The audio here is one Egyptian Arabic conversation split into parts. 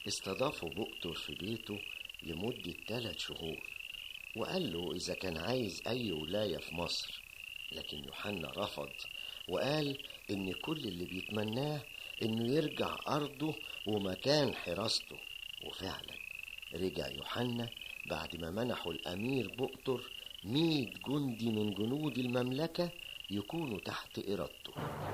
استضافه بؤتر في بيته لمدة ثلاث شهور وقال له إذا كان عايز أي ولاية في مصر لكن يوحنا رفض وقال إن كل اللي بيتمناه إنه يرجع أرضه ومكان حراسته وفعلا رجع يوحنا بعد ما منحوا الأمير بؤتر مية جندي من جنود المملكة يكونوا تحت إرادته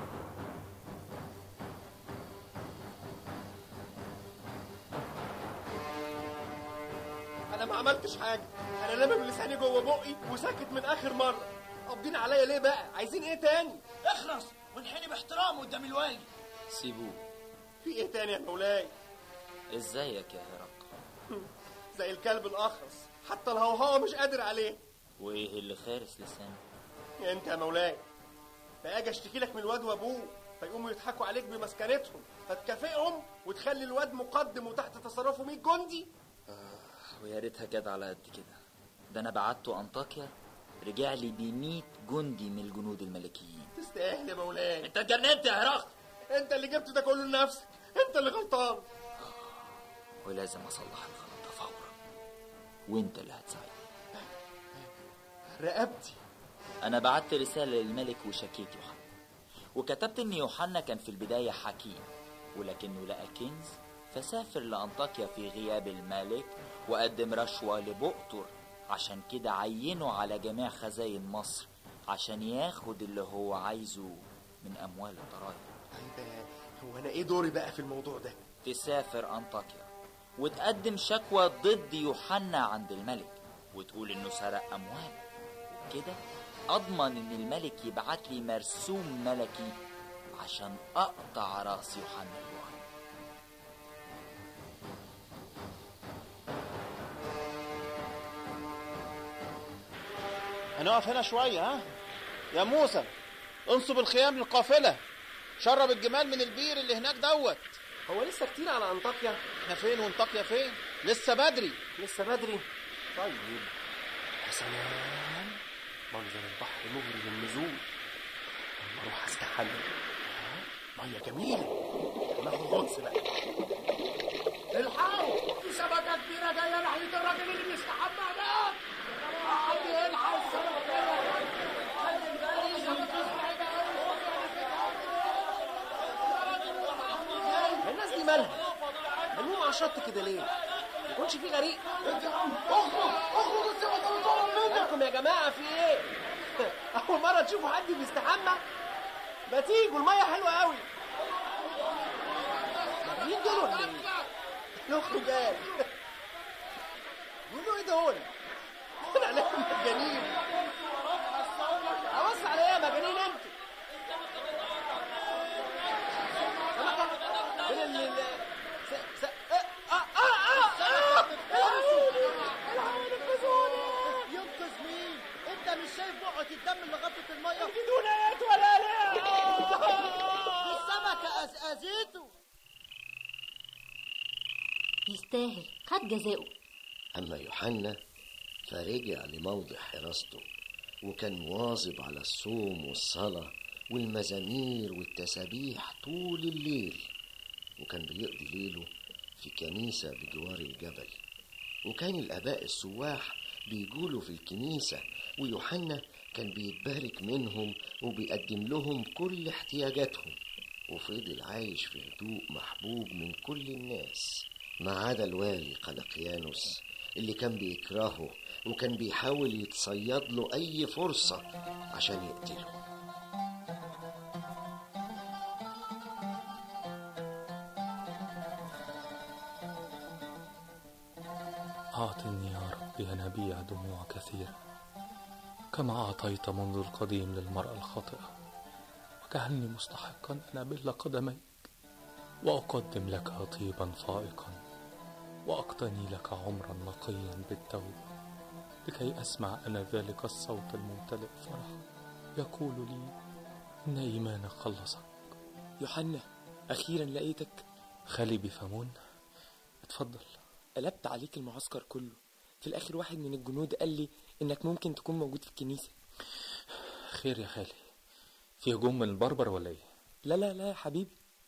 انا ما عملتش حاجه انا لامم لساني جوه بقي وساكت من اخر مره قابضين عليا ليه بقى عايزين ايه تاني اخرس وانحني باحترام قدام الوالي سيبوه في ايه تاني يا مولاي ازيك يا هرقل زي الكلب الاخرس حتى الهوهوه مش قادر عليه وايه اللي خارس لسانه انت يا مولاي فاجي اشتكي لك من الواد وابوه فيقوموا يضحكوا عليك بمسكنتهم فتكافئهم وتخلي الواد مقدم وتحت تصرفه 100 جندي ويا ريتها جت على قد كده ده انا بعته انطاكيا رجع لي ب 100 جندي من الجنود الملكيين تستاهل يا مولاي انت اتجننت يا هرقل انت اللي جبت ده كله لنفسك انت اللي غلطان ولازم اصلح الغلط ده فورا وانت اللي هتساعدني رقبتي انا بعت رساله للملك وشكيت يوحنا وكتبت ان يوحنا كان في البدايه حكيم ولكنه لقى كنز فسافر لانطاكيا في غياب الملك وقدم رشوه لبؤتر عشان كده عينه على جميع خزاين مصر عشان ياخد اللي هو عايزه من اموال الضرايب طيب هو انا ايه دوري بقى في الموضوع ده تسافر أنطاكيا وتقدم شكوى ضد يوحنا عند الملك وتقول إنه سرق أموال وبكده أضمن إن الملك يبعت لي مرسوم ملكي عشان أقطع راس يوحنا الوعي هنقف هنا شوية ها يا موسى انصب الخيام للقافلة شرب الجمال من البير اللي هناك دوت هو لسه كتير على انطاكيا احنا فين وانطاكيا فين لسه بدري لسه بدري طيب يا سلام منظر البحر مغري للنزول اما اروح استحمى ميه جميله ناخد غطس بقى الحقوا في سمكة كبيرة جاية ناحية الراجل اللي بيستحمى هناك حد يلحق السمكة الناس دي مالها ملموم على الشط كده ليه ما يكونش في غريق اخرج اخرج السمكة بتقرب منك منكم يا جماعه في ايه اول مره تشوفوا حد بيستحمى ما تيجوا الميه حلوه قوي مين دول ولا ايه نخرج قال يقولوا ايه دول انا عليكم مجانين ابص على ايه يا مجانين انتوا فين ال ال- س- س- آه، آه، آه، آه، آه. ينقذ مين انت مش شايف بقعة الدم اللي غطت المية بدون ايات ولا لا السمكة أزأزته يستاهل خد جزاؤه أما يوحنا فرجع لموضع حراسته وكان مواظب على الصوم والصلاة والمزامير والتسابيح طول الليل وكان بيقضي ليله في كنيسة بجوار الجبل وكان الآباء السواح بيجولوا في الكنيسة ويوحنا كان بيتبارك منهم وبيقدم لهم كل احتياجاتهم وفضل عايش في هدوء محبوب من كل الناس ما عدا الوالي قلقيانوس اللي كان بيكرهه وكان بيحاول يتصيد له أي فرصة عشان يقتله أعطني يا رب ينابيع دموع كثيرة كما أعطيت منذ القديم للمرأة الخاطئة وجعلني مستحقا أن أبل قدميك وأقدم لك طيبا فائقا وأقتني لك عمرا نقيا بالتوبة لكي أسمع أنا ذلك الصوت الممتلئ فرحا يقول لي إن إيمانك خلصك يوحنا أخيرا لقيتك خالي بفمون اتفضل قلبت عليك المعسكر كله في الآخر واحد من الجنود قال لي إنك ممكن تكون موجود في الكنيسة خير يا خالي في هجوم من البربر ولا ايه لا لا لا يا حبيبي